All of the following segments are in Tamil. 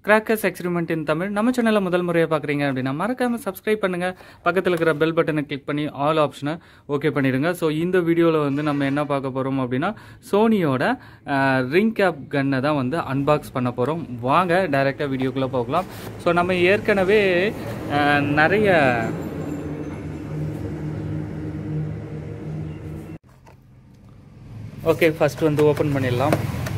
கிராக்கர்ஸ் எக்ஸ்பெரிமெண்ட் இன் தமிழ் நம்ம சேனலில் முதல் முறையாக பார்க்குறீங்க அப்படின்னா மறக்காமல் சப்ஸ்கிரைப் பண்ணுங்கள் பக்கத்தில் இருக்கிற பெல் பட்டனை கிளிக் பண்ணி ஆல் ஆப்ஷனை ஓகே பண்ணிடுங்க ஸோ இந்த வீடியோவில் வந்து நம்ம என்ன பார்க்க போகிறோம் அப்படின்னா சோனியோட ரிங் கேப் கன்னை தான் வந்து அன்பாக்ஸ் பண்ண போகிறோம் வாங்க டைரெக்டாக வீடியோக்குள்ளே போகலாம் ஸோ நம்ம ஏற்கனவே அஹ், நிறைய ஓகே ஃபர்ஸ்ட் வந்து ஓப்பன் பண்ணிடலாம்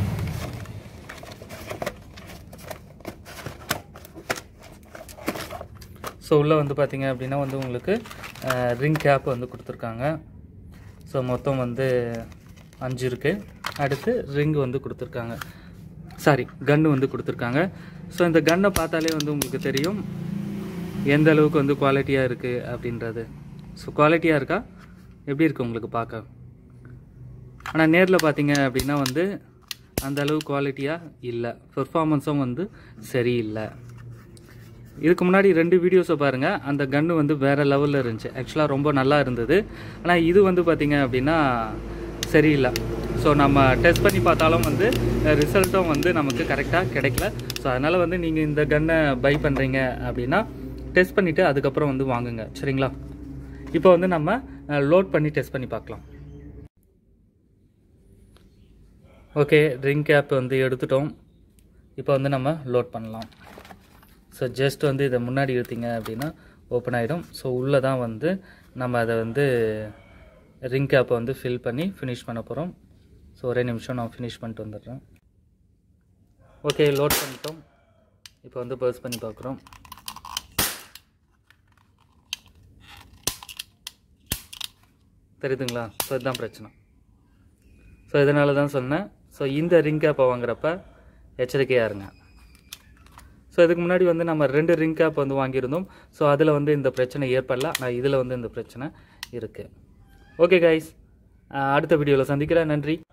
ஸோ உள்ளே வந்து பார்த்தீங்க அப்படின்னா வந்து உங்களுக்கு ரிங் கேப் வந்து கொடுத்துருக்காங்க ஸோ மொத்தம் வந்து அஞ்சு இருக்குது அடுத்து ரிங் வந்து கொடுத்துருக்காங்க சாரி கன்று வந்து கொடுத்துருக்காங்க ஸோ இந்த கன்னை பார்த்தாலே வந்து உங்களுக்கு தெரியும் எந்த அளவுக்கு வந்து குவாலிட்டியாக இருக்குது அப்படின்றது ஸோ குவாலிட்டியாக இருக்கா எப்படி இருக்குது உங்களுக்கு பார்க்க ஆனால் நேரில் பார்த்தீங்க அப்படின்னா வந்து அந்த அளவு குவாலிட்டியாக இல்லை பெர்ஃபார்மன்ஸும் வந்து சரியில்லை இதுக்கு முன்னாடி ரெண்டு வீடியோஸை பாருங்கள் அந்த கன்று வந்து வேறு லெவலில் இருந்துச்சு ஆக்சுவலாக ரொம்ப நல்லா இருந்தது ஆனால் இது வந்து பார்த்திங்க அப்படின்னா சரியில்லை ஸோ நம்ம டெஸ்ட் பண்ணி பார்த்தாலும் வந்து ரிசல்ட்டும் வந்து நமக்கு கரெக்டாக கிடைக்கல ஸோ அதனால் வந்து நீங்கள் இந்த கன்னை பை பண்ணுறீங்க அப்படின்னா டெஸ்ட் பண்ணிவிட்டு அதுக்கப்புறம் வந்து வாங்குங்க சரிங்களா இப்போ வந்து நம்ம லோட் பண்ணி டெஸ்ட் பண்ணி பார்க்கலாம் ஓகே ரிங் கேப் வந்து எடுத்துட்டோம் இப்போ வந்து நம்ம லோட் பண்ணலாம் ஸோ ஜஸ்ட் வந்து இதை முன்னாடி இழுத்தீங்க அப்படின்னா ஓப்பன் ஆகிடும் ஸோ உள்ளே தான் வந்து நம்ம அதை வந்து ரிங் கேப்பை வந்து ஃபில் பண்ணி ஃபினிஷ் பண்ண போகிறோம் ஸோ ஒரே நிமிஷம் நான் ஃபினிஷ் பண்ணிட்டு வந்துடுறேன் ஓகே லோட் பண்ணிட்டோம் இப்போ வந்து பர்ஸ் பண்ணி பார்க்குறோம் தெரியுதுங்களா ஸோ இதுதான் பிரச்சனை ஸோ இதனால தான் சொன்னேன் ஸோ இந்த ரிங் கேப்பை வாங்குறப்ப எச்சரிக்கையாக இருங்க ஸோ இதுக்கு முன்னாடி வந்து நம்ம ரெண்டு ரிங் கேப் வந்து வாங்கியிருந்தோம் ஸோ அதில் வந்து இந்த பிரச்சனை ஏற்படல ஆனால் இதில் வந்து இந்த பிரச்சனை இருக்குது ஓகே கைஸ் அடுத்த வீடியோவில் சந்திக்கிறேன் நன்றி